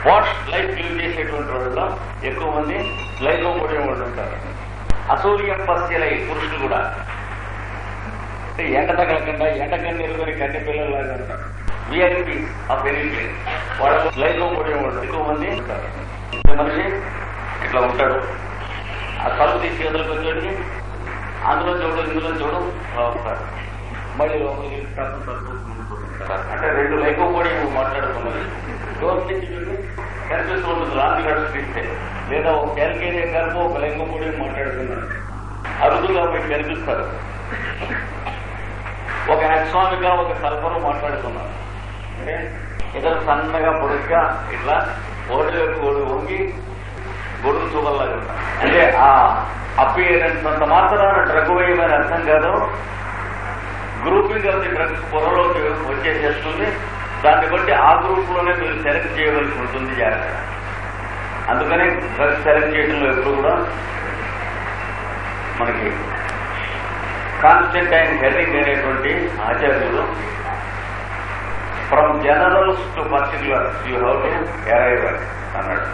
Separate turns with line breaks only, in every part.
What life leave చేసేటువంటి వాళ్ళలో ఎక్కువ మంది లైకోపడిన వాళ్ళు ఉంటారు అసూర్యం పస్యలై పురుషులు కూడా అంటే ఎండ తగలకుండా ఎండ కన్ను ఎరుగుని కన్నె పిల్లలాగా ఉంటారు విఐపి ఆఫ్ ఎనీ ప్లేస్ వాళ్ళు లైకోపడిన వాళ్ళు ఎక్కువ మంది ఉంటారు ఈ మనిషి ఇట్లా ఉంటాడు ఆ కళ్ళు తీసి చేతులకు వచ్చేటికి అందులో చూడు ఇందులో చూడు అలా ఉంటారు మళ్ళీ లోపలికి తప్పు తప్పు ముందుకుంటారు. అంటే రెండు లైకోపడి మాట్లాడుతున్నది డోర్ నుంచి వెళ్ళి కనిపిస్తూ ఉంటుంది లాంటి నడిపిస్తే లేదా ఒక క్యాల్కేరియా కలుపు ఒక లైకోపడి మాట్లాడుతున్నారు అరుదుగా మీకు కనిపిస్తారు ఒక ఎక్స్వామిగా ఒక సరఫరు మాట్లాడుతున్నారు అంటే ఇతను సన్నగా పొడుగ్గా ఇట్లా ఓటు ఓడి వంగి గొడుగు చూపల్లాగా ఉంటారు అంటే ఆ అపియరెన్స్ అంత మాత్రాన డ్రగ్ వేయమని అర్థం కాదు గ్రూపింగ్ ఆఫ్ ది డ్రగ్స్ పొరలోకి వచ్చేసేస్తుంది దాన్ని బట్టి ఆ గ్రూప్ లోనే మీరు సెలెక్ట్ చేయవలసి ఉంటుంది జాగ్రత్త అందుకనే డ్రగ్స్ సెలెక్ట్ చేయడంలో ఎప్పుడు కూడా మనకి కాన్స్టెంటైన్ హెరింగ్ అనేటువంటి ఆచార్యులు from generals to particular you how to arrive అన్నాడు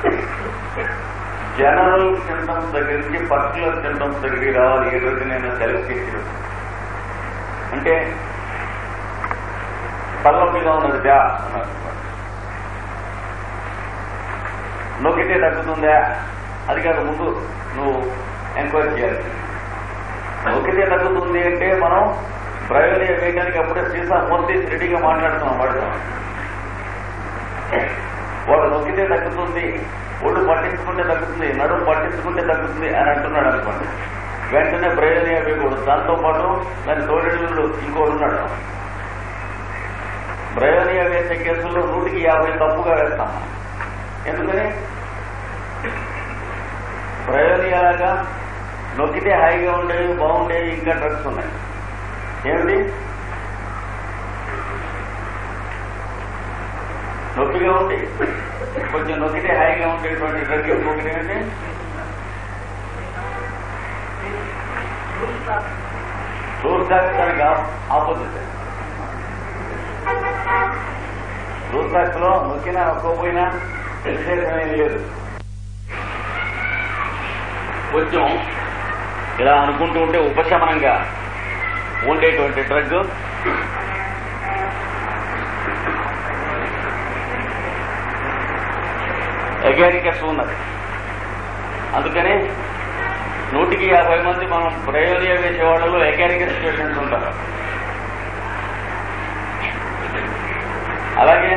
జనరల్ సింటమ్స్ దగ్గర నుంచి పర్టికులర్ సింటమ్స్ దగ్గరికి రావాలి ఏ రోజునైనా సెలెక్ట్ చేసి అంటే తలనొప్పిగా ఉన్నది దా అన్నారు నొక్కితే తగ్గుతుందా అది కాదు ముందు నువ్వు ఎంక్వైరీ చేయాలి నొక్కితే తగ్గుతుంది అంటే మనం ప్రయోజనం వేయడానికి అప్పుడే సీసా మూర్తి రెడీగా మాట్లాడుతున్నాం వాడు వాడు నొక్కితే తగ్గుతుంది ఒళ్ళు పట్టించుకుంటే తగ్గుతుంది నడుము పట్టించుకుంటే తగ్గుతుంది అని అంటున్నాడు అనుకోండి వెంటనే ప్రయోజనం వేయకూడదు దాంతో పాటు దాని తోడేళ్ళు ఇంకోడు ఉన్నాడు ప్రయోజనం వేసే కేసుల్లో నూటికి యాభై తప్పుగా వేస్తాం ఎందుకని ప్రయోజనాలుగా నొక్కితే హాయిగా ఉండేవి బాగుండేవి ఇంకా డ్రగ్స్ ఉన్నాయి ఏమిటి నొప్పిగా ఉంది కొంచెం నొక్కితే హాయిగా ఉండేటువంటి డ్రగ్ ఇంకొకటి ఏంటంటే రూల్ టాక్స్ దానికి ఆపోజిట్ రూల్ టాక్స్ లో నొక్కినా నొక్కపోయినా విశేషం ఏం లేదు కొంచెం ఇలా అనుకుంటూ ఉంటే ఉపశమనంగా ఉండేటువంటి డ్రగ్ ఎగారికస్ ఉన్నది అందుకని నూటికి యాభై మంది మనం ప్రయోజన వేసే వాళ్ళలో ఎగారికస్ పేషెంట్స్ ఉంటారు అలాగే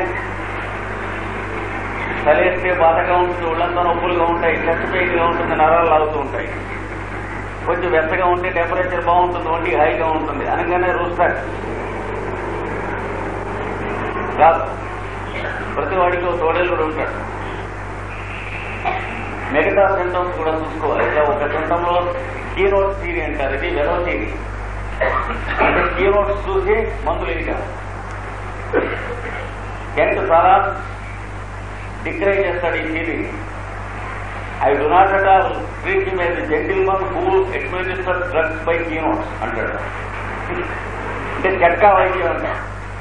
చలేస్తే బాధగా ఉంటుంది ఒళ్ళంతా నొప్పులుగా ఉంటాయి చెస్ట్ పెయిన్గా ఉంటుంది నరాలు లాగుతూ ఉంటాయి కొంచెం వెచ్చగా ఉంటే టెంపరేచర్ బాగుంటుంది ఒంటి హైగా ఉంటుంది అనగానే రూస్టాక్ కాదు ప్రతి వాడికి ఒక తోడేళ్ళు ఉంటాడు మిగతా సింటమ్స్ కూడా చూసుకోవాలి ఇలా ఒక సింటంలో కీనోట్ థీరీ అంటారు ఇది వెరో థీరీ అంటే కీనోట్స్ చూసి మందులు ఇదిగా కెంట్ చాలా డిక్రైన్ చేస్తాడు ఈ theory I do not at all treat him as gentleman who administer drugs by keynotes అంటాడు అంటే చెట్కా వైద్యం అంటాడు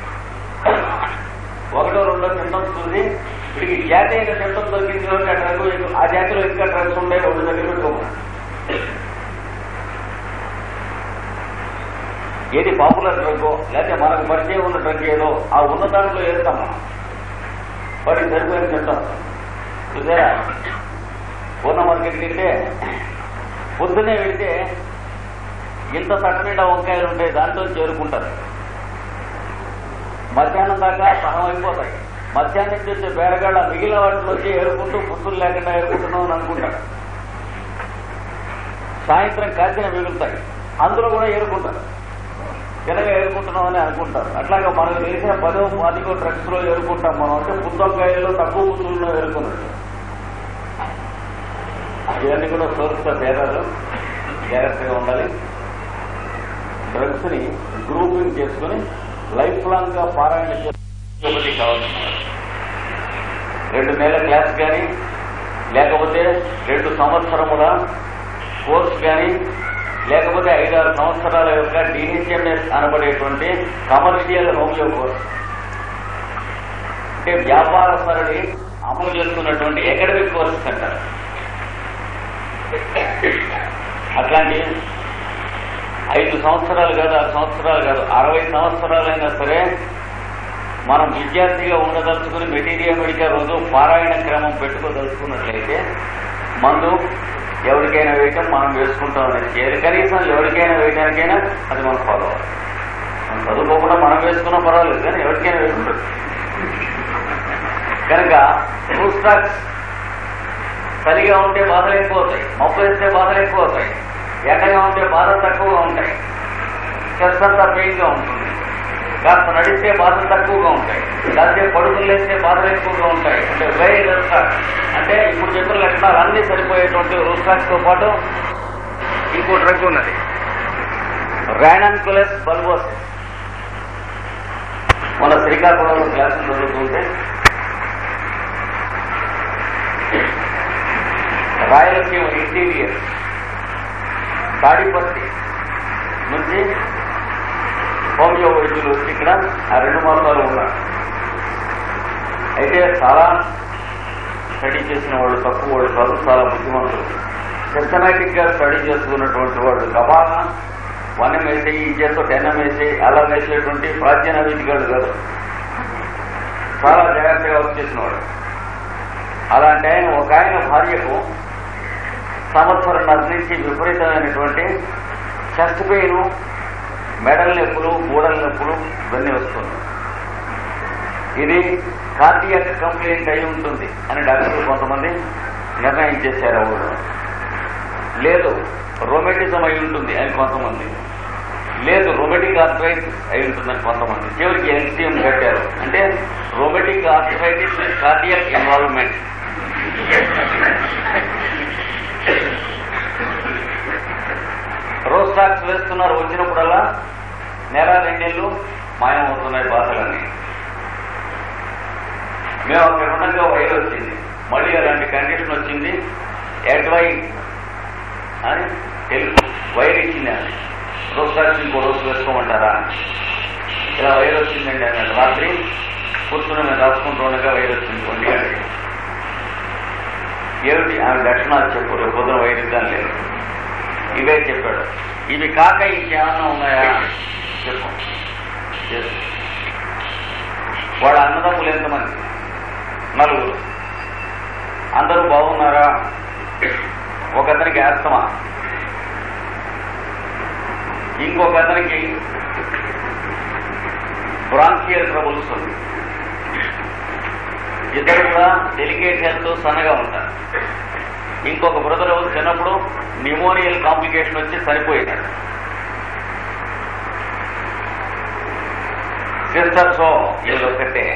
ఒకటో రెండో సింటమ్స్ చూసి వీడికి జాతి అయిన సింటమ్స్ దొరికింది కాబట్టి ఆ డ్రగ్ ఆ జాతిలో ఇంకా డ్రగ్స్ ఉంటాయి రెండు దగ్గర పెట్టుకోమని ఏది పాపులర్ డ్రగ్ లేకపోతే మనకు పరిచయం ఉన్న డ్రగ్ ఏదో ఆ ఉన్న దాంట్లో వేస్తాం మనం వాటికి సరిపోయిన తింటాం చూసారా పూర్ణ మార్కెట్కి వెళ్తే పొద్దునే వెళ్తే ఇంత తట్ట నిండా వంకాయలు ఉంటాయి దాంట్లో చేరుకుంటారు మధ్యాహ్నం దాకా సహం అయిపోతాయి మధ్యాహ్నం చేసే బేరగాళ్ళ మిగిలిన వాటిలో వచ్చి ఏరుకుంటూ పుత్తులు లేకుండా ఏరుకుంటున్నాం అని అనుకుంటారు సాయంత్రం కాల్చిన మిగులుతాయి అందులో కూడా ఏరుకుంటారు తినగా ఏరుకుంటున్నాం అని అనుకుంటారు అట్లాగా మనకు తెలిసిన పదో పాతికో డ్రగ్స్ లో ఏరుకుంటాం మనం అంటే పుత్తకాయలు తక్కువ పుత్తుల్లో ఏరుకున్నట్టు ఇవన్నీ కూడా సోర్స్ భేదాలు జాగ్రత్తగా ఉండాలి డ్రగ్స్ ని గ్రూపింగ్ చేసుకుని లైఫ్ లాంగ్ గా పారాయణ చేసి కావాలి రెండు నెలల క్లాస్ కానీ లేకపోతే రెండు సంవత్సరముల కోర్స్ కానీ లేకపోతే ఐదారు సంవత్సరాల యొక్క డిహెచ్ఎంఎస్ అనబడేటువంటి కమర్షియల్ హోమియో కోర్స్ అంటే వ్యాపార సరళి అమలు చేస్తున్నటువంటి అకాడమిక్ కోర్సెస్ అంటారు అట్లాంటి ఐదు సంవత్సరాలు కాదు ఆరు సంవత్సరాలు కాదు అరవై సంవత్సరాలైనా సరే మనం విద్యార్థిగా ఉండదలుచుకుని మెటీరియల్ మెడికల్ రోజు పారాయణ క్రమం పెట్టుకోదలుచుకున్నట్లయితే మందు ఎవరికైనా వేయటం మనం వేసుకుంటాం అనేది చేయాలి కనీసం ఎవరికైనా వేయడానికైనా అది మనం ఫాలో అవ్వాలి మనం చదువుకోకుండా మనం వేసుకున్నా పర్వాలేదు కానీ ఎవరికైనా వేసుకుంటారు కనుక రూల్ స్టాక్స్ చలిగా ఉంటే బాధలు ఎక్కువ అవుతాయి మొక్క వేస్తే బాధలు ఎక్కువ అవుతాయి ఎండగా ఉంటే బాధలు తక్కువగా ఉంటాయి స్ట్రెస్ అంతా పెయిన్గా ఉంటుంది కాస్త నడిస్తే బాధలు తక్కువగా ఉంటాయి కాసేపు పడుకులు లేస్తే బాధలు ఎక్కువగా ఉంటాయి అంటే వై రుస్టాక్స్ అంటే ఇప్పుడు చెప్పిన లక్షణాలు అన్ని సరిపోయేటువంటి రుస్టాక్స్ తో పాటు ఇంకో డ్రగ్ ఉన్నది ర్యానాన్కులస్ బల్బోసిస్ మన శ్రీకాకుళంలో క్లాసులు జరుగుతుంటే రాయలసీమ ఇంటీరియర్ తాడిపత్రి నుంచి హోమియో వైద్యులు వచ్చి ఇక్కడ ఆ రెండు మాసాలు ఉన్నారు అయితే చాలా స్టడీ చేసిన వాళ్ళు తక్కువ వాళ్ళు కాదు చాలా బుద్ధిమంతులు సిస్టమేటిక్ గా స్టడీ చేసుకున్నటువంటి వాళ్ళు గబాన వన్ వేసి ఈ చేస్తూ టెన్ వేసి అలా వేసేటువంటి ప్రాచీన వీధిగాడు కాదు చాలా జాగ్రత్తగా వర్క్ చేసిన వాడు అలాంటి ఆయన ఒక ఆయన భార్యకు సంవత్సరం నుంచి విపరీతమైనటువంటి చెస్ట్ పెయిన్ మెడల నొప్పులు గూడల నొప్పులు ఇవన్నీ వస్తుంది ఇది కార్డియాక్ కంప్లైంట్ అయి ఉంటుంది అని డాక్టర్లు కొంతమంది నిర్ణయం చేశారు ఎవరు లేదు రొమాటిజం అయి ఉంటుంది అని కొంతమంది లేదు రొమాటిక్ ఆర్థరైటిస్ అయి ఉంటుందని కొంతమంది చివరికి ఎల్సిఎం కట్టారు అంటే rheumatic arthritis cardiac involvement Rhus tox వేస్తున్నారు వచ్చినప్పుడల్లా నెల రెండేళ్ళు మాయమవుతున్నాయి బాధలన్నీ మేము అక్కడ ఉండగా వైర్ వచ్చింది మళ్ళీ అలాంటి కండిషన్ వచ్చింది ఎడ్వై అని తెలుగు వైర్ ఇచ్చింది అని రోజ్ టాక్స్ ఇంకో రోజు వేసుకోమంటారా ఇలా వైర్ వచ్చిందండి అన్నాడు రాత్రి కూర్చుని మేము రాసుకుంటూ ఉండగా వైర్ వచ్చింది ఒంటి గంటకి ఏమిటి ఆమె లక్షణాలు చెప్పు రేపు పొద్దున వైరుద్దాం లేదు ఇవే చెప్పాడు ఇవి కాక ఇంకేమన్నా ఉన్నాయా చెప్పు చెప్పు. వాళ్ళ అన్నదమ్ములు ఎంతమంది నలుగురు అందరూ బాగున్నారా ఒకతనికి ఆస్తమా ఇంకొక అతనికి బ్రాంకియల్ ట్రబుల్స్ ఉంది ఇద్దరు కూడా డెలికేట్ హెల్త్ సన్నగా ఉంటారు ఇంకొక బ్రదర్ చిన్నప్పుడు న్యూమోనియల్ కాంప్లికేషన్ వచ్చి చనిపోయినాడు సిస్టర్స్ వీళ్ళు ఒకటే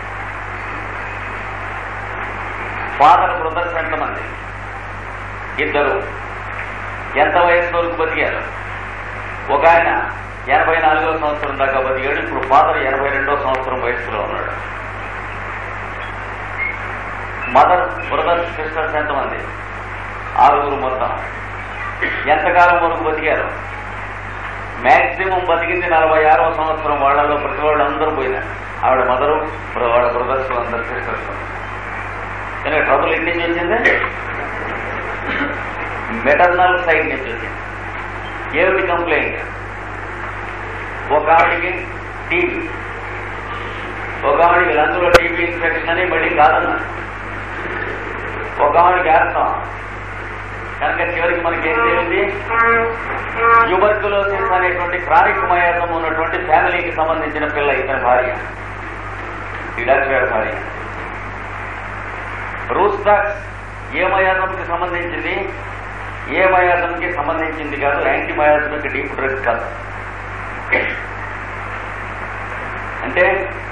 ఫాదర్ బ్రదర్స్ ఎంతమంది ఇద్దరు ఎంత వయసు వరకు బతికారు ఒక ఆయన ఎనభై నాలుగో సంవత్సరం దాకా బతికాడు ఇప్పుడు ఫాదర్ ఎనభై రెండో సంవత్సరం వయసులో ఉన్నాడు మదర్ బ్రదర్స్ సిస్టర్స్ ఎంతమంది ఆరుగురు మొత్తం ఎంతకాలం వరకు బతికారు మాక్సిమం బతికింది నలభై ఆరవ సంవత్సరం వాళ్ళలో ప్రతి వాళ్ళు అందరూ పోయినారు ఆవిడ మదరు వాళ్ళ బ్రదర్స్ అందరు సిస్టర్స్ కానీ ట్రబుల్ ఎన్ని నుంచి వచ్చింది మెటర్నల్ సైడ్ నుంచి వచ్చింది ఏమిటి కంప్లైంట్ ఒక ఆవిడికి టీబీ ఒక ఆవిడికి లంగ్లో టీబీ ఇన్ఫెక్షన్ అని మళ్ళీ కాదన్నారు ఒక ఆవిడికి ఆస్తం కనుక చివరికి మనకి ఏం తెలియంది ట్యూబర్కులోసిస్ అనేటువంటి క్రానిక్ మయాసం ఉన్నటువంటి ఫ్యామిలీకి సంబంధించిన పిల్ల ఇతని భార్య ఈ డాక్టర్ గారి భార్య రూస్టాక్స్ ఏ మయాసంకి సంబంధించింది ఏ మయాసంకి సంబంధించింది కాదు యాంటీ మయాసంకి డీప్ డ్రగ్ కాదు అంటే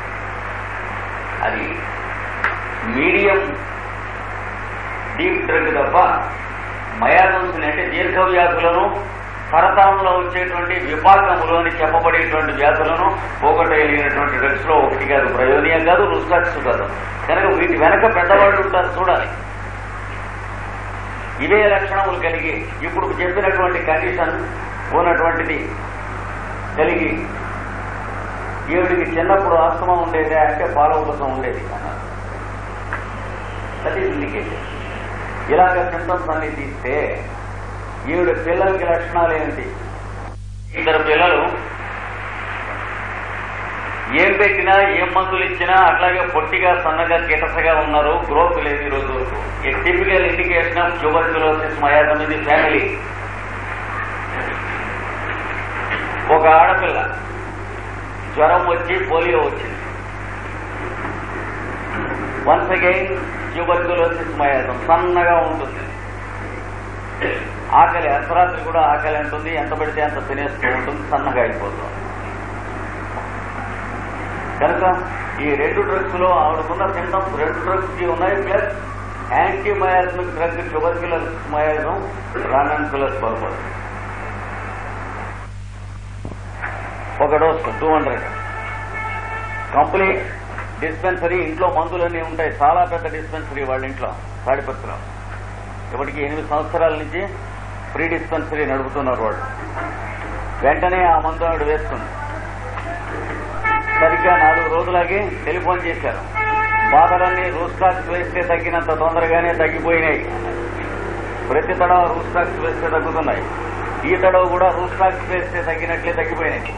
అది మీడియం డీప్ డ్రగ్ తప్ప మయాసంస్ అంటే దీర్ఘ వ్యాధులను సరతాంలో వచ్చేటువంటి విపాకములు అని చెప్పబడేటువంటి వ్యాధులను పోగొట్టగలిగినటువంటి డ్రగ్స్ లో ఒకటి కాదు ప్రయోజనం కాదు రుస్టాక్స్ కాదు కనుక వీటి వెనక పెద్దవాళ్ళు ఉంటారు చూడాలి ఇవే లక్షణములు కలిగి ఇప్పుడు చెప్పినటువంటి కండిషన్ ఉన్నటువంటిది కలిగి ఈవిడికి చిన్నప్పుడు ఆస్తమా ఉండేదే అంటే పాల ఉదకం ఉండేది అన్నారు దట్ ఈస్ ఇండికేషన్ ఇలాగ సింటమ్స్ అన్ని తీస్తే ఈవిడ పిల్లలకి లక్షణాలు ఏంటి ఇద్దరు పిల్లలు ఏం పెట్టినా ఏం మందులు ఇచ్చినా అట్లాగే పొట్టిగా సన్నగా కిటసగా ఉన్నారు గ్రోత్ లేదు ఈ రోజు వరకు a typical indication of tuberculosis మయాదం ఇది ఫ్యామిలీ ఒక ఆడపిల్ల జ్వరం వచ్చి పోలియో వచ్చింది వన్స్ అగైన్ ట్యూబర్క్యులోసిస్ మయాదం సన్నగా ఉంటుంది ఆకలి అర్ధరాత్రి కూడా ఆకలి ఉంటుంది ఎంత పడితే అంత తినేస్తూ ఉంటుంది సన్నగా అయిపోతుంది కనుక ఈ రెండు డ్రగ్స్ లో ఆవిడకున్న సింటమ్స్ రెండు డ్రగ్స్ కి ఉన్నాయి plus antimiasmic drug tubercular miasm Ranunculus purpose ఒక dose two hundred complete dispensary ఇంట్లో మందులన్నీ ఉంటాయి చాలా పెద్ద డిస్పెన్సరీ వాళ్ళ ఇంట్లో తాడిపత్రిలో ఇప్పటికి ఎనిమిది సంవత్సరాల నుంచి ఫ్రీ డిస్పెన్సరీ నడుపుతున్నారు వాళ్ళు వెంటనే ఆ మందు ఆవిడ వేస్తుంది సరిగ్గా నాలుగు రోజులకి టెలిఫోన్ చేశారు బాధలన్నీ రూస్టాక్స్ వేస్తే తగ్గినంత తొందరగానే తగ్గిపోయినాయి ప్రతి తడవ రూస్టాక్స్ వేస్తే తగ్గుతున్నాయి ఈ తడవ కూడా రూస్టాక్స్ వేస్తే తగ్గినట్లే తగ్గిపోయినాయి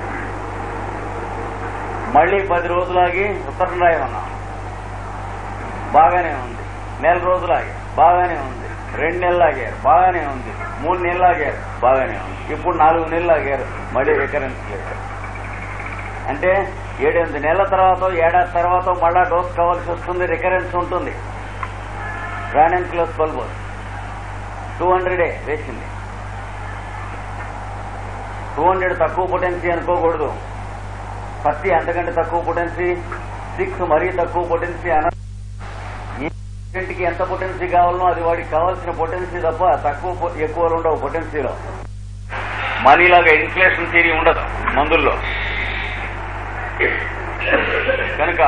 మళ్ళీ పది రోజులాగి ఉత్తరం రాయమన్నాం బాగానే ఉంది నెల రోజులాగి బాగానే ఉంది రెండు నెలలు ఆగారు బాగానే ఉంది మూడు నెలలు ఆగారు బాగానే ఉంది ఇప్పుడు నాలుగు నెలలు ఆగారు మళ్ళీ రికరెన్స్ లేదు అంటే ఏడెనిమిది నెలల తర్వాత ఏడాది తర్వాత మళ్ళా డోస్ కావాల్సి వస్తుంది రికరెన్స్ ఉంటుంది రానెన్ క్లోజ్ బల్బోస్ టూ హండ్రెడే వేసింది టూ హండ్రెడ్ తక్కువ పొటెన్సీ అనుకోకూడదు థర్టీ అంతకంటే తక్కువ పొటెన్సీ సిక్స్ మరీ తక్కువ పొటెన్సీ అన ఏ పేషెంట్కి ఎంత పొటెన్సీ కావాలనో అది వాడికి కావాల్సిన పొటెన్సీ తప్ప తక్కువ పొ- ఎక్కువలు ఉండవు పొటెన్సీలో మనీలాగా ఇన్ఫ్లేషన్ థియరీ ఉండదు మందుల్లో కనుక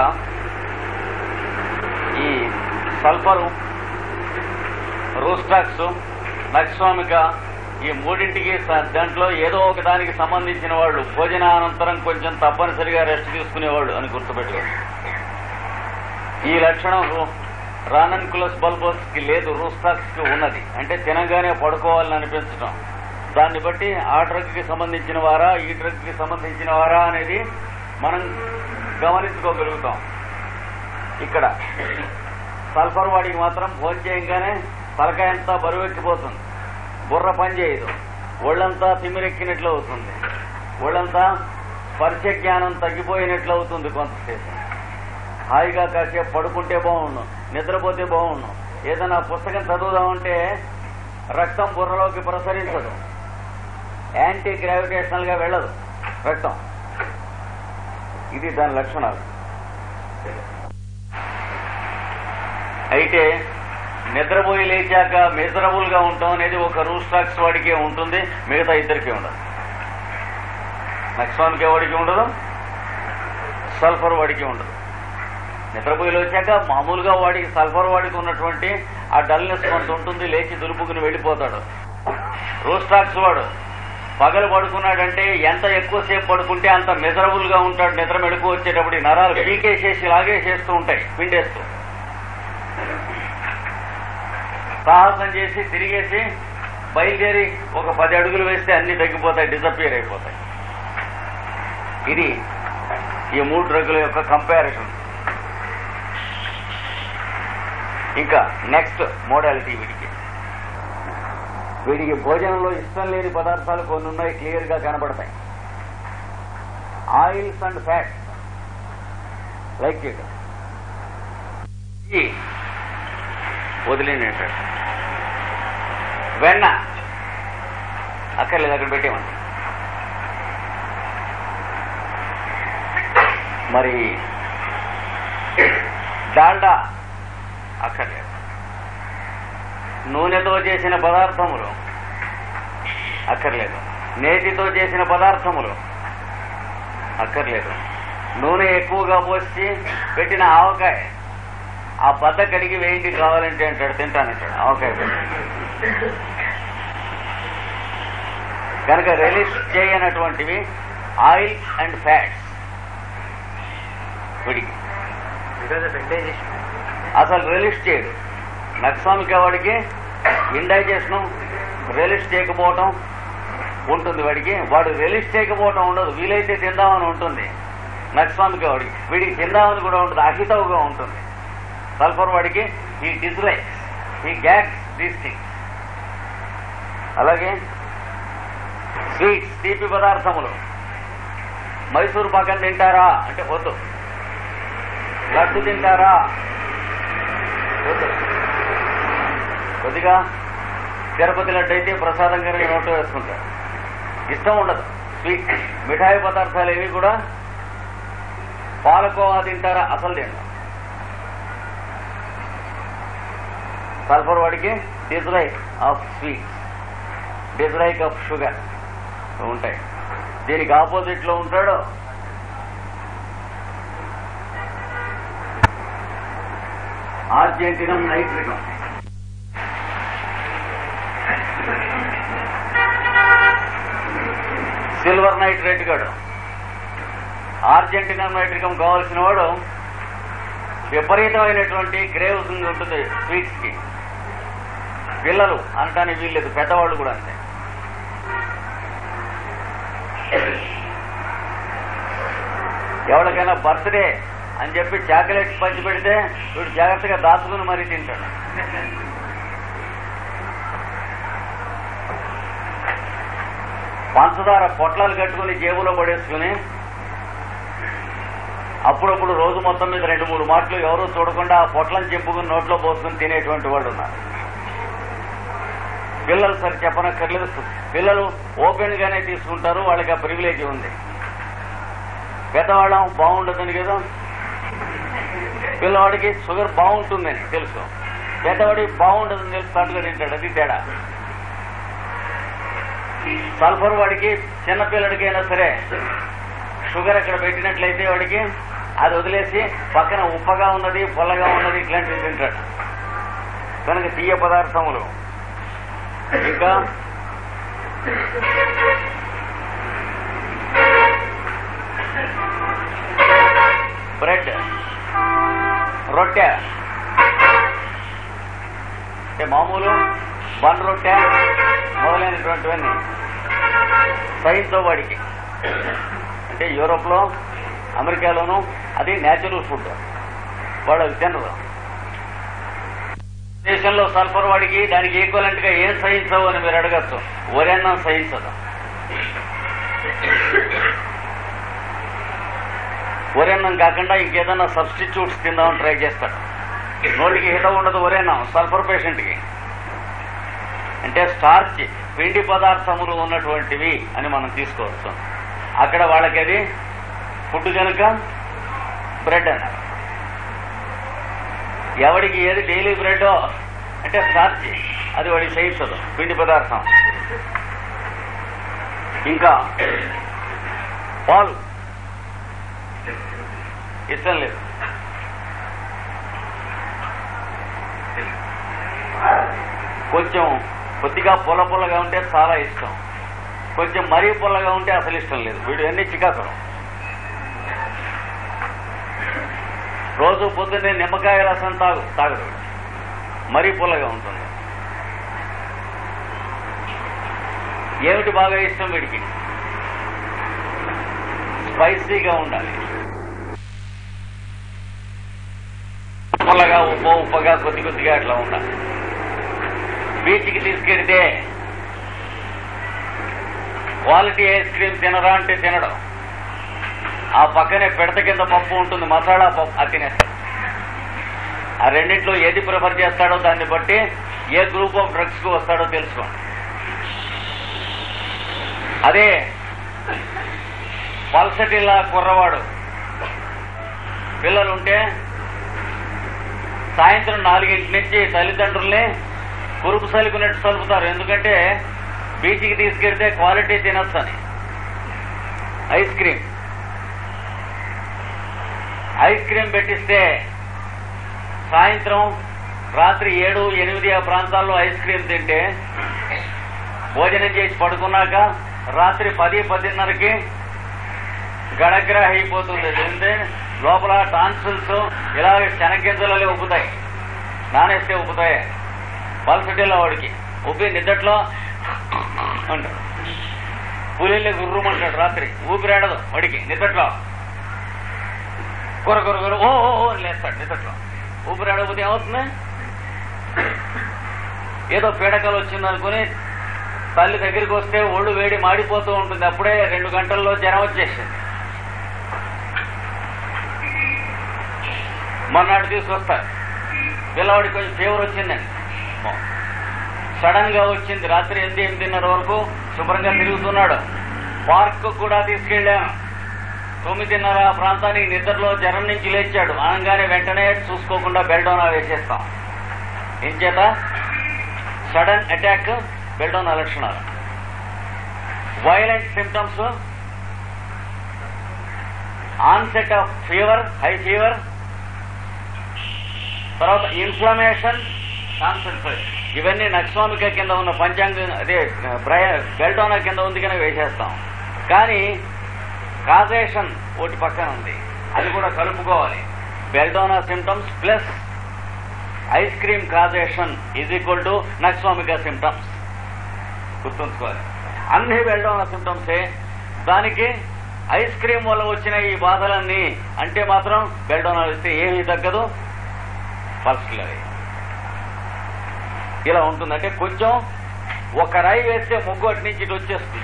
ఈ సల్ఫర్ రూస్టాక్స్ నక్స్వామిక ఈ మూడింటికి స- దాంట్లో ఏదో ఒక దానికి సంబంధించిన వాళ్ళు భోజనానంతరం కొంచెం తప్పనిసరిగా రెస్ట్ తీసుకునేవాళ్ళు అని గుర్తుపెట్టుకోండి ఈ లక్షణం రు- రానన్కులస్ బల్బోస్ కి లేదు రూస్టాక్స్ కి ఉన్నది అంటే తినగానే పడుకోవాలని అనిపించడం దాన్ని బట్టి ఆ డ్రగ్ కి సంబంధించిన వారా ఈ డ్రగ్ కి సంబంధించిన వారా అనేది మనం గమనించుకోగలుగుతాం ఇక్కడ సల్ఫర్ వాడికి మాత్రం భోజనం చేయగానే తలకాయ అంతా బరువెక్కిపోతుంది బుర్ర పని చేయదు ఒళ్ళంతా తిమ్మిరెక్కినట్లు అవుతుంది ఒళ్ళంతా స్పర్శ జ్ఞానం తగ్గిపోయినట్లు అవుతుంది కొంతసేపు హాయిగా కాసేపు పడుకుంటే బాగుండు నిద్రపోతే బాగుండు ఏదైనా పుస్తకం చదువుదామంటే రక్తం బుర్రలోకి ప్రసరించదు యాంటీ గ్రావిటేషనల్ గా వెళ్ళదు రక్తం ఇది దాని లక్షణాలు అయితే నిద్రపోయి లేచాక మిజరబుల్ గా ఉండటం అనేది ఒక రూస్టాక్స్ వాడికే ఉంటుంది మిగతా ఇద్దరికీ ఉండదు నక్సాన్కి వాడికి ఉండదు సల్ఫర్ వాడికి ఉండదు నిద్రపోయి లేచాక మామూలుగా వాడికి సల్ఫర్ వాడికి ఉన్నటువంటి ఆ డల్నెస్ కొంత ఉంటుంది లేచి దులుపుకుని వెళ్ళిపోతాడు రూస్టాక్స్ వాడు పగలు పడుకున్నాడంటే ఎంత ఎక్కువసేపు పడుకుంటే అంత మిజరబుల్ గా ఉంటాడు నిద్ర మెడుకు వచ్చేటప్పుడు ఈ నరాలు పీకేసేసి లాగేసేస్తూ ఉంటాయి పిండేస్తూ సాహసం చేసి తిరిగేసి బయలుదేరి ఒక పది అడుగులు వేస్తే అన్ని తగ్గిపోతాయి డిసపియర్ అయిపోతాయి ఇది ఈ మూడు డ్రగ్గుల యొక్క కంపారిజన్ ఇంకా నెక్స్ట్ మోడాలిటీ వీడికి వీడికి భోజనంలో ఇష్టం లేని పదార్థాలు కొన్ని ఉన్నాయి క్లియర్ గా కనబడతాయి oils and fats like it వదిలేనంటాడు వెన్న అక్కర్లేదు అక్కడ పెట్టేమండి మరి డాల్డా అక్కర్లేదు నూనెతో చేసిన పదార్థములు అక్కర్లేదు నేతితో చేసిన పదార్థములు అక్కర్లేదు నూనె ఎక్కువగా పోసి పెట్టిన ఆవకాయ ఆ బద్ద కడిగి వేయింటి కావాలంటే అంటాడు తింటానంటాడు ఆవకాయ పెట్టి. కనుక రిలీజ్ చేయనటువంటివి ఆయిల్ అండ్ ఫ్యాట్స్ వీడికి
Because of indigestion.
అసలు రిలీజ్ చేయడు నక్స్వామిక వాడికి ఇండైజేషన్ రిలీజ్ చేయకపోవటం ఉంటుంది వాడికి వాడు రిలీజ్ చేయకపోవటం ఉండదు వీలైతే తిందామని ఉంటుంది నక్స్వామిక వాడికి వీడికి తిందామని కూడా ఉంటుంది అహితవుగా ఉంటుంది సల్ఫర్ వాడికి ఈ డిస్లైక్స్ ఈ గ్యాగ్స్ దీస్ థింగ్స్ అలాగే స్వీట్స్ తీపి పదార్థములు మైసూరు పాకం తింటారా అంటే వద్దు లడ్డు తింటారా వద్దు కొద్దిగా తిరుపతి లడ్డు అయితే ప్రసాదం కనుక నోట్లో వేసుకుంటారు ఇష్టం ఉండదు స్వీట్ మిఠాయి పదార్థాలు ఏవి కూడా పాలకోవా తింటారా అసలు తింటారు సల్ఫర్ వాడికి dislike of sweets dislike of sugar ఉంటాయి దీనికి ఆపోజిట్ లో ఉంటాడు ఆర్జెంటినం నైట్రికం సిల్వర్ నైట్రేట్ గాడు ఆర్జెంటినం నైట్రికం కావాల్సిన వాడు విపరీతమైనటువంటి క్రేవ్స్ ఉంటుంది స్వీట్స్ కి పిల్లలు అనటానికి వీల్లేదు పెద్దవాళ్ళు కూడా అంతే ఎవరికైనా బర్త్డే అని చెప్పి చాక్లెట్ పంచి పెడితే వీడు జాగ్రత్తగా దాచుకుని మరీ తింటాడు పంచదార పొట్లాలు కట్టుకుని జేబులో పడేసుకుని అప్పుడప్పుడు రోజు మొత్తం మీద రెండు మూడు మాటలు ఎవరూ చూడకుండా ఆ పొట్లను చెప్పుకుని నోట్లో పోసుకుని తినేటువంటి వాళ్ళు ఉన్నారు పిల్లలు సరి చెప్పనక్కర్లేదు పిల్లలు ఓపెన్ గానే తీసుకుంటారు వాళ్ళకి ఆ ప్రివిలేజ్ ఉంది పెద్దవాళ్ళం బాగుండదని కదా పిల్లవాడికి షుగర్ బాగుంటుందని తెలుసు పెద్దవాడికి బాగుండదని తెలుసు తట్టుగా తింటాడు అది తేడా సల్ఫర్ వాడికి చిన్న పిల్లడికైనా సరే షుగర్ అక్కడ పెట్టినట్లయితే వాడికి అది వదిలేసి పక్కన ఉప్పగా ఉన్నది పొల్లగా ఉన్నది ఇట్లాంటివి తింటాడు కనుక తీయ పదార్థములు ఇంకా బ్రెడ్ రొట్టె అంటే మామూలు బన్ రొట్టె మొదలైనటువంటివన్నీ సైన్స్తో వాడికి అంటే యూరోప్ లో అమెరికాలోను అది నేచురల్ ఫుడ్ వాడు అది తినరు దేశంలో సల్ఫర్ వాడికి దానికి ఈక్వలెంట్ గా ఏం సహించవు అని మీరు అడగచ్చు ఒరేనా సహించదు ఒరేన్నం కాకుండా ఇంకేదన్నా సబ్స్టిట్యూట్స్ తిందామని ట్రై చేస్తాడు నోటికి హితం ఉండదు ఒరేన్నం సల్ఫర్ పేషెంట్ కి అంటే స్టార్చ్ పిండి పదార్థములు ఉన్నటువంటివి అని మనం తీసుకోవచ్చు అక్కడ వాళ్ళకి అది ఫుడ్ కనుక బ్రెడ్ అన్నారు ఎవడికి ఏది డైలీ బ్రెడ్ అంటే స్టార్చ్ అది వాడికి సహించదు పిండి పదార్థం ఇంకా పాలు ఇష్టం లేదు కొంచెం కొద్దిగా పొల పొలగా ఉంటే చాలా ఇష్టం కొంచెం మరీ పొల్లగా ఉంటే అసలు ఇష్టం లేదు వీడు అన్ని చికాకులు రోజు పొద్దున్నే నిమ్మకాయ రసం తాగు తాగడు వీడు. మరీ పొల్లగా ఉంటుంది ఏమిటి బాగా ఇష్టం వీడికి స్పైసీగా ఉండాలి పుల్లగా ఉప్పు ఉప్పగా కొద్ది కొద్దిగా అట్లా ఉండాలి బీచ్కి తీసుకెడితే క్వాలిటీ ఐస్ క్రీమ్ తినరా అంటే తినడం ఆ పక్కనే పెడత కింద పప్పు ఉంటుంది మసాలా పప్పు అది తినేస్తాడు ఆ రెండింటిలో ఏది ప్రిఫర్ చేస్తాడో దాన్ని బట్టి ఏ గ్రూప్ ఆఫ్ డ్రగ్స్ కు వస్తాడో తెలుసుకోండి అదే పల్సటిలా కుర్రవాడు పిల్లలుంటే సాయంత్రం నాలుగింటి నుంచి తల్లిదండ్రుల్ని కురుపు సలిపినట్టు సలుపుతారు ఎందుకంటే బీచ్కి తీసుకెళ్తే క్వాలిటీ తినొచ్చని ఐస్ క్రీమ్ ఐస్ క్రీమ్ పెట్టిస్తే సాయంత్రం రాత్రి ఏడు ఎనిమిది ఆ ప్రాంతాల్లో ఐస్ క్రీమ్ తింటే భోజనం చేసి పడుకున్నాక రాత్రి పది పదిన్నరకి గడగ్రహ అయిపోతుంది ఎందుకంటే లోపల టాన్సిల్స్ ఇలాగ శనగింజలలో ఉబ్బుతాయి నానేస్తే ఉబ్బుతాయి పల్సటిలో వాడికి ఉబ్బి నిద్దట్లో అంటాడు పులిళ్ళే గుర్రుమంటాడు రాత్రి ఊపిరాడదు వాడికి నిద్దట్లో కూర కూర కూర ఓ ఓ ఓ అని లేస్తాడు నిద్దట్లో ఊపిరాడకపోతే ఏమవుతుంది ఏదో పీడకలు వచ్చిందనుకుని తల్లి దగ్గరికి వస్తే ఒళ్ళు వేడి మాడిపోతూ ఉంటుంది అప్పుడే రెండు గంటల్లో జ్వరం వచ్చేసింది మొన్నటి తీసుకొస్తారు పిల్లవాడికి కొంచెం ఫీవర్ వచ్చిందండి సడన్ గా వచ్చింది రాత్రి ఎనిమిది ఎనిమిదిన్నర వరకు శుభ్రంగా తిరుగుతున్నాడు పార్క్ కూడా తీసుకెళ్ళాను తొమ్మిదిన్నర ఆ ప్రాంతానికి నిద్రలో జ్వరం నుంచి లేచాడు అనగానే వెంటనే చూసుకోకుండా బెల్డోనా వేసేస్తాం ఏం చేత సడన్ అటాక్ బెల్డోనా లక్షణాలు violent symptoms onset of fever high fever తర్వాత ఇన్ఫ్లమేషన్ కాన్సన్ట్రేషన్ ఇవన్నీ నక్స్వామిక కింద ఉన్న పంచాంగం అదే బ్రయ బెల్టోనా కింద ఉంది కనుక వేసేస్తాం కానీ కాజేషన్ ఒకటి పక్కన ఉంది అది కూడా కలుపుకోవాలి belladonna symptoms plus ice cream causation is equal to nux vomica symptoms గుర్తుంచుకోవాలి అన్ని బెల్టోనా సిమ్టమ్సే దానికి ఐస్ క్రీమ్ వల్ల వచ్చిన ఈ బాధలన్నీ అంటే మాత్రం బెల్టోనా ఇస్తే ఏమీ తగ్గదు పల్స్లర్ ఇలా ఉంటుంది అంటే కొంచెం ఒక రాయి వేస్తే ముగ్గు అటు నుంచి ఇటు వచ్చేస్తుంది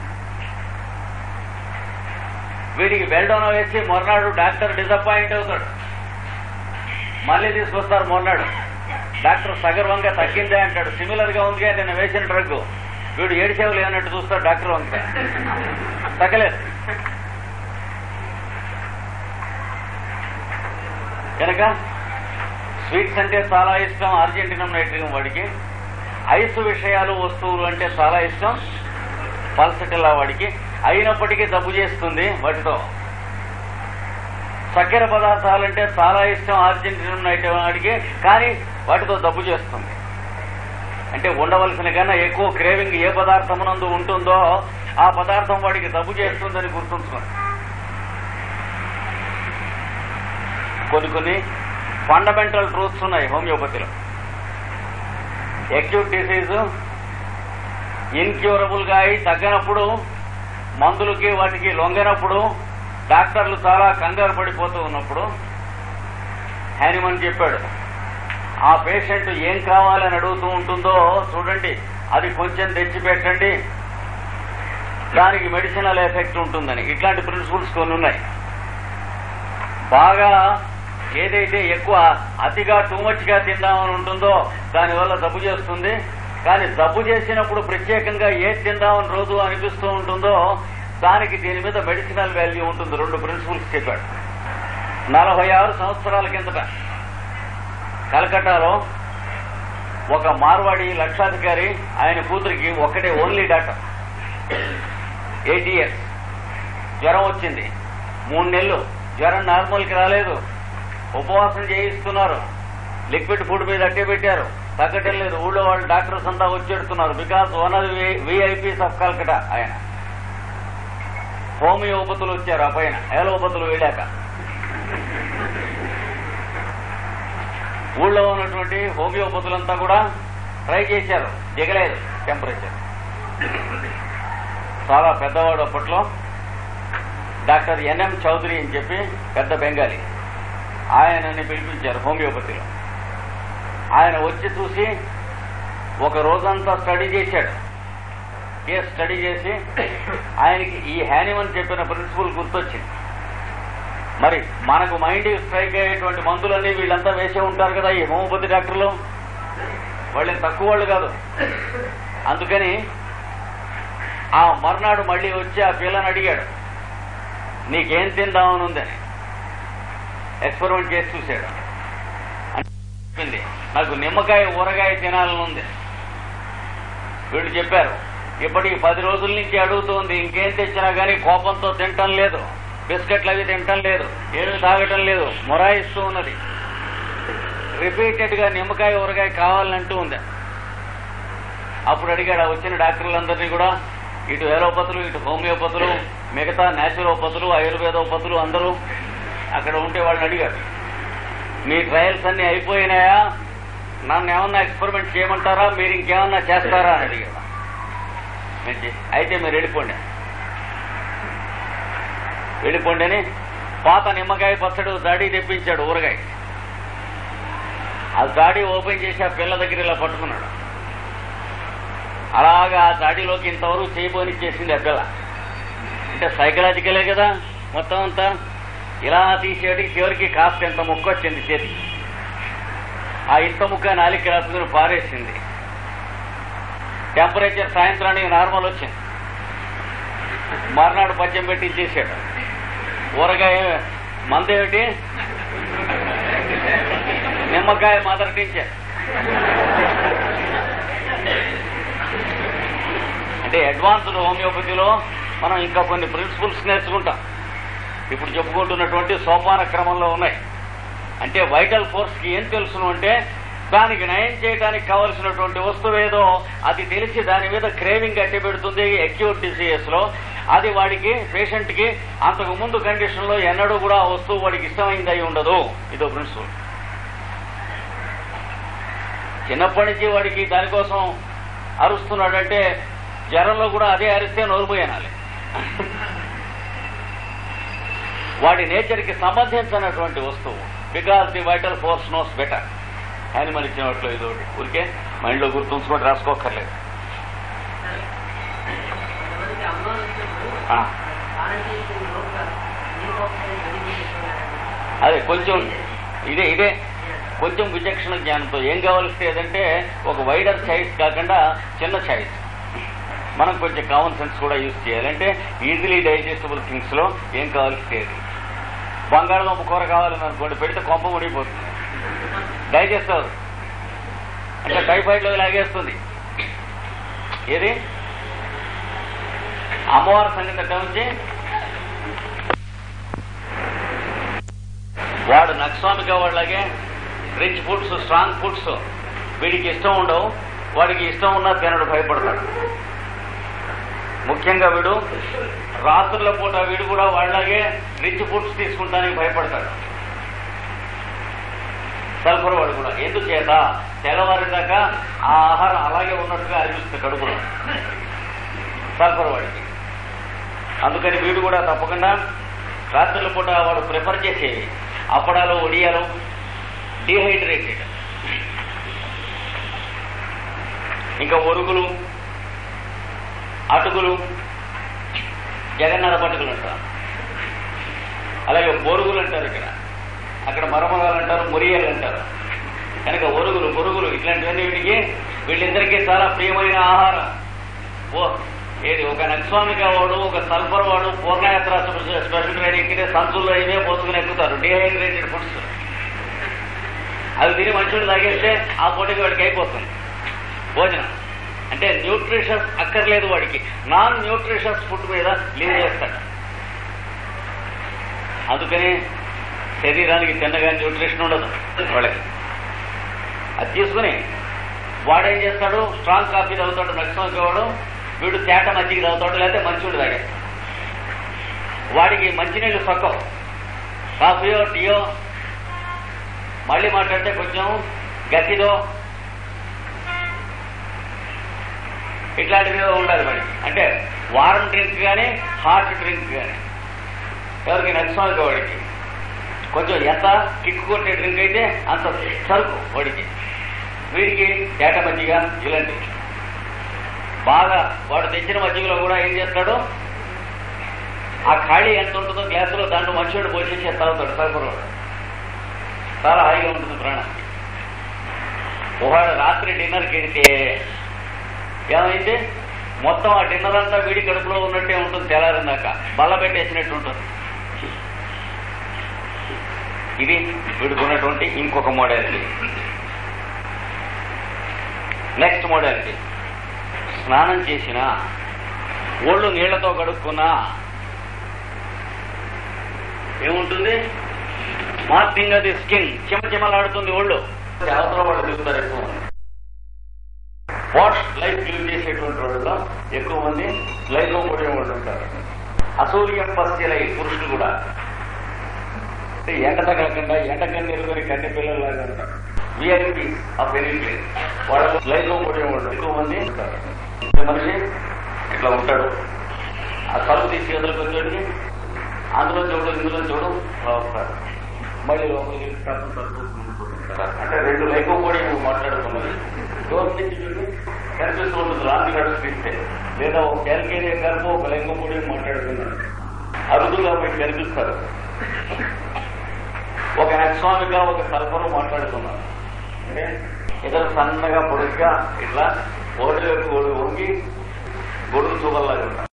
వీడికి బెల్డోనా వేసి మొన్నాడు డాక్టర్ డిసప్పాయింట్ అవుతాడు మళ్ళీ తీసుకొస్తారు మొన్నాడు డాక్టర్ సగర్వంగా తగ్గిందే అంటాడు సిమిలర్ గా ఉందిగా నేను వేసిన డ్రగ్ వీడు ఏడిసేవలు ఏమన్నట్టు చూస్తాడు డాక్టర్ వంక తగ్గలేదు కనుక స్వీట్స్ అంటే చాలా ఇష్టం అర్జెంటీనం నైట్రికం వాడికి ఐస్ విషయాలు వస్తువులు అంటే చాలా ఇష్టం పల్సటిల్లా వాడికి అయినప్పటికీ జబ్బు చేస్తుంది వాటితో చక్కెర పదార్థాలంటే చాలా ఇష్టం అర్జెంటీనం నైట్ వాడికి కానీ వాటితో జబ్బు చేస్తుంది అంటే ఉండవలసిన కన్నా ఎక్కువ క్రేవింగ్ ఏ పదార్థమునందు ఉంటుందో ఆ పదార్థం వాడికి జబ్బు చేస్తుందని గుర్తుంచుకోండి కొన్ని కొన్ని ఫండమెంటల్ ట్రూత్స్ ఉన్నాయి హోమియోపతిలో ఎక్యూట్ డిసీజ్ ఇన్క్యూరబుల్ గా అయి తగ్గనప్పుడు మందులకి వాటికి లొంగనప్పుడు డాక్టర్లు చాలా కంగారు పడిపోతూ ఉన్నప్పుడు హ్యానిమన్ చెప్పాడు ఆ పేషెంట్ ఏం కావాలని అడుగుతూ ఉంటుందో చూడండి అది కొంచెం తెచ్చి పెట్టండి దానికి మెడిసినల్ ఎఫెక్ట్ ఉంటుందని ఇట్లాంటి ప్రిన్సిపల్స్ కొన్ని ఉన్నాయి బాగా ఏదైతే ఎక్కువ అతిగా టూ మచ్ గా తిందామని ఉంటుందో దానివల్ల జబ్బు చేస్తుంది కానీ జబ్బు చేసినప్పుడు ప్రత్యేకంగా ఏది తిందామని రోజు అనిపిస్తూ ఉంటుందో దానికి దీని మీద మెడిసినల్ వాల్యూ ఉంటుంది రెండు ప్రిన్సిపల్స్ చెప్పాడు నలభై ఆరు సంవత్సరాల కిందట కలకట్టాలో ఒక మార్వాడి లక్షాధికారి ఆయన కూతురికి ఒక్కటే ఓన్లీ డాక్టర్ ఎయిట్ ఇయర్స్ జ్వరం వచ్చింది మూడు నెలలు జ్వరం నార్మల్కి రాలేదు ఉపవాసం చేయిస్తున్నారు లిక్విడ్ ఫుడ్ మీద అట్టే పెట్టారు తగ్గటం లేదు ఊళ్ళో వాళ్ళు డాక్టర్స్ అంతా వచ్చేడుతున్నారు because one of VIPs of Calcutta ఆయన హోమియోపతులు వచ్చారు ఆ పైన ఏలోపతులు వెళ్ళాక ఊళ్ళో ఉన్నటువంటి హోమియోపతులంతా కూడా ట్రై చేశారు దిగలేదు టెంపరేచర్ చాలా పెద్దవాడు అప్పట్లో డాక్టర్ ఎన్ఎం చౌదరి అని చెప్పి పెద్ద బెంగాలీ ఆయనని పిలిపించారు హోమియోపతిలో ఆయన వచ్చి చూసి ఒక రోజంతా స్టడీ చేశాడు కేసు స్టడీ చేసి ఆయనకి ఈ హ్యానిమన్ చెప్పిన ప్రిన్సిపల్ గుర్తొచ్చింది మరి మనకు మైండ్ స్ట్రైక్ అయ్యేటువంటి మందులన్నీ వీళ్ళంతా వేసే ఉంటారు కదా ఈ హోమియోపతి డాక్టర్లు వాళ్ళేం తక్కువ వాళ్ళు కాదు అందుకని ఆ మర్నాడు మళ్ళీ వచ్చి ఆ పిల్లని అడిగాడు నీకేం తిందామని ఉందని ఎక్స్పెరిమెంట్ చేసి చూశాడు చెప్పింది నాకు నిమ్మకాయ ఊరగాయ తినాలని ఉంది వీళ్ళు చెప్పారు ఇప్పటికి పది రోజుల నుంచి అడుగుతోంది ఇంకేం తెచ్చినా కానీ కోపంతో తింటం లేదు బిస్కెట్లు అవి తింటం లేదు ఏమి తాగటం లేదు మొరాయిస్తూ ఉన్నది రిపీటెడ్ గా నిమ్మకాయ ఊరగాయ కావాలంటూ ఉంది అప్పుడు అడిగాడు ఆ వచ్చిన డాక్టర్లందరినీ కూడా ఇటు ఏలోపతులు ఇటు హోమియోపతులు మిగతా న్యాచురోపతులు ఆయుర్వేదోపతులు అందరూ అక్కడ ఉంటే వాళ్ళని అడిగాడు మీ ట్రయల్స్ అన్ని అయిపోయినాయా నన్ను ఏమన్నా ఎక్స్పెరిమెంట్ చేయమంటారా మీరు ఇంకేమన్నా చేస్తారా అని అడిగాడు నేను చే- అయితే మీరు వెళ్ళిపోండి వెళ్ళిపోండి అని పాత నిమ్మకాయ పచ్చడి దాడి తెప్పించాడు ఊరగాయ ఆ దాడి ఓపెన్ చేసి ఆ పిల్ల దగ్గర ఇలా పట్టుకున్నాడు అలాగా ఆ దాడిలోకి ఇంతవరకు చేయబోనిచ్చేసింది ఆ పిల్ల అంటే సైకలాజికలే కదా మొత్తం అంతా ఇలా తీసేటి చివరికి కాస్త ఎంత ముక్క వచ్చింది చేతికి ఆ ఇంత ముక్క నాలిక రాసుకుని పారేసింది టెంపరేచర్ సాయంత్రానికి నార్మల్ వచ్చింది మర్నాడు పచ్చం పెట్టి ఇచ్చేసాడు ఊరగాయ మందేమిటి నిమ్మకాయ మొదటించే అంటే అడ్వాన్స్డ్ హోమియోపతిలో మనం ఇంకా కొన్ని ప్రిన్సిపల్స్ నేర్చుకుంటాం ఇప్పుడు చెప్పుకుంటున్నటువంటి సోపాన క్రమంలో ఉన్నాయి అంటే వైటల్ ఫోర్స్ కి ఏం తెలుసును అంటే దానికి నయం చేయడానికి కావలసినటువంటి వస్తువు ఏదో అది తెలిసి దాని మీద క్రేవింగ్ అట్టి పెడుతుంది అక్యూట్ డిసీజెస్ లో అది వాడికి పేషెంట్ కి అంతకు ముందు కండిషన్ లో ఎన్నడూ కూడా ఆ వస్తువు వాడికి ఇష్టమైంది అయి ఉండదు ఇదో ప్రిన్సిపల్ చిన్నప్పటి నుంచి వాడికి దానికోసం అరుస్తున్నాడంటే జ్వరంలో కూడా అదే అరిస్తే నోరుపోయానాలి వాడి నేచర్కి సంబంధించినటువంటి వస్తువు because the vital force knows better animal ఇచ్చినట్లు ఇది ఒకటి ఊరికే మైండ్లో గుర్తుంచుకొని రాసుకోక్కర్లేదు
కొంతమందికి అమ్మవారు వచ్చినప్పుడు
ఆ,
స్నానం చేసిన లోపల నీళ్ళు ఒకసారి గడిగి తీసుకున్నారని.
అదే కొంచెం ఇదే ఇదే కొంచెం విచక్షణ జ్ఞానంతో ఏం కావాల్సి ఏదంటే ఒక వైడర్ సైజ్ కాకుండా చిన్న సైజ్ మనం కొంచెం కామన్ సెన్స్ కూడా యూజ్ చేయాలి అంటే ఈజీలీ డైజెస్టబుల్ థింగ్స్ లో ఏం కావాల్సి ఏది బంగాళదుంప కూర కావాలని అనుకోండి పెడితే కొంప ముడిపోతుంది డైజెస్ట్ అవ్వదు అంటే టైఫాయిడ్ లో లాగేస్తుంది ఏది అమ్మవారి సంగతి ఎట్లా ఉంది వాడు నక్స్వామిగా వాళ్ళగే రిచ్ ఫుడ్స్ స్ట్రాంగ్ ఫుడ్స్ వీడికి ఇష్టం ఉండవు వాడికి ఇష్టం ఉన్నా తినడు భయపడతాడు ముఖ్యంగా వీడు రాత్రుల పూట వీడు కూడా వాళ్ళగే రిచ్ ఫుడ్స్ తీసుకుంటానికి భయపడతాడు సల్ఫర్ వాడు కూడా ఎందుచేత తెల్లవారిదాకా ఆ ఆహారం అలాగే ఉన్నట్టుగా అనిపిస్తుంది కడుపులో సల్ఫర్ వాడికి అందుకని వీడు కూడా తప్పకుండా రాత్రుల పూట వాడు ప్రిఫర్ చేసేవి అప్పడాలు ఒడియాలు డీహైడ్రేటెడ్ ఇంకా ఒరుగులు అటుకులు జగన్నాథ పట్టుకులు అంటారు అలాగే బొరుగులు అంటారు ఇక్కడ అక్కడ మరమగాలు అంటారు మురియలు అంటారు కనుక ఒరుగులు బొరుగులు ఇట్లాంటివన్నీ వీటికి వీళ్ళిద్దరికీ చాలా ప్రియమైన ఆహారం ఓ ఏది ఒక నక్స్వామిగా వాడు ఒక సల్ఫర్ వాడు పూర్ణయాత్ర స్పెషల్ ట్రైన్ ఎక్కితే సంచుల్లో ఇవే పోసుకుని ఎక్కుతారు డిహైడ్రేటెడ్ ఫుడ్స్ అవి తిని మనుషులు తాగేస్తే ఆ పూటకి వాడికి అయిపోతుంది భోజనం అంటే న్యూట్రిషస్ అక్కర్లేదు వాడికి నాన్ న్యూట్రిషస్ ఫుడ్ మీద లీవ్ చేస్తాడు అందుకని శరీరానికి తిన్నగా న్యూట్రిషన్ ఉండదు వాళ్ళకి అది తీసుకుని వాడేం చేస్తాడు స్ట్రాంగ్ కాఫీ తాగుతాడు నక్సంకి వాడు వీడు తేట మజ్జిగ తాగుతాడు లేకపోతే మంచినీళ్ళు తాగేస్తాడు వాడికి మంచినీళ్ళు సొక్కవు కాఫీయో టీయో మళ్ళీ మాట్లాడితే కొంచెం గట్టిదో ఇట్లాంటివి ఉండాలి మరి అంటే వారం డ్రింక్ కానీ హాట్ డ్రింక్ కానీ ఎవరికి నచ్చిన వాడికి కొంచెం ఎంత కిక్కు కొట్టే డ్రింక్ అయితే అంత సరుకు వాడికి వీడికి తేట మజ్జిగ ఇలాంటివి బాగా వాడు తెచ్చిన మజ్జిగలో కూడా ఏం చేస్తాడు ఆ ఖాళీ ఎంత ఉంటుందో గ్లాసులో దాంట్లో మనుషుడు పోసేసి తాగుతాడు సరుకులో చాలా హాయిగా ఉంటుంది ప్రాణం ఒకవేళ రాత్రి డిన్నర్కి వెళితే ఏమైంది మొత్తం ఆ డిన్నర్ అంతా వీడి కడుపులో ఉన్నట్టే ఉంటుంది తెల్లారిందాక బల్ల పెట్టేసినట్టు ఉంటుంది ఇది వీడుకున్నటువంటి ఇంకొక మోడాలిటీ నెక్స్ట్ మోడాలిటీ స్నానం చేసిన ఒళ్ళు నీళ్లతో కడుక్కున్నా ఏముంటుంది మార్పింగ్ అది స్కిన్ చిమచిమలాడుతుంది ఒళ్ళు అవతల వాళ్ళు దిగుతారు ఎక్కువ వాష్ లైఫ్ లీవ్ చేసేటువంటి వాళ్ళలో ఎక్కువ మంది లైఫ్ కూడా వాళ్ళు ఉంటారు అసూర్యం పస్యలై పురుషులు కూడా అంటే ఎండ తగలకుండా ఎండ కన్నీరుకొని కన్నె పిల్లలాగా ఉంటారు విఐపి ఆఫ్ ఎనీ ప్లేస్ వాళ్ళు లైఫ్ కూడా వాళ్ళు ఎక్కువ మంది ఉంటారు ఈ మనిషి ఇట్లా ఉంటాడు ఆ కళ్ళు తీసి ఎదురు వచ్చేటికి అందులో చూడు ఇందులో చూడు అలా వస్తారు మళ్ళీ లోపలికి వెళ్ళి తప్పు తప్పు కూర్చుంటారు. అంటే రెండు లైఫ్ కూడా నువ్వు మాట్లాడుతున్నది డోర్ నుంచి చూడు కనిపిస్తూ ఉంటుంది రాత్రి నడిపిస్తే లేదా ఒక క్యాల్కేరియా కలుపు ఒక లింగం కూడా మాట్లాడుతున్నారు అరుదుగా మీకు కనిపిస్తారు ఒక అస్వామిగా ఒక సల్ఫరు మాట్లాడుతున్నారు అంటే ఇతరు సన్నగా పొడుగ్గా ఇట్లా ఓడి వైపు ఓడి వంగి గొడుగు చూపల్లాగా ఉన్నారు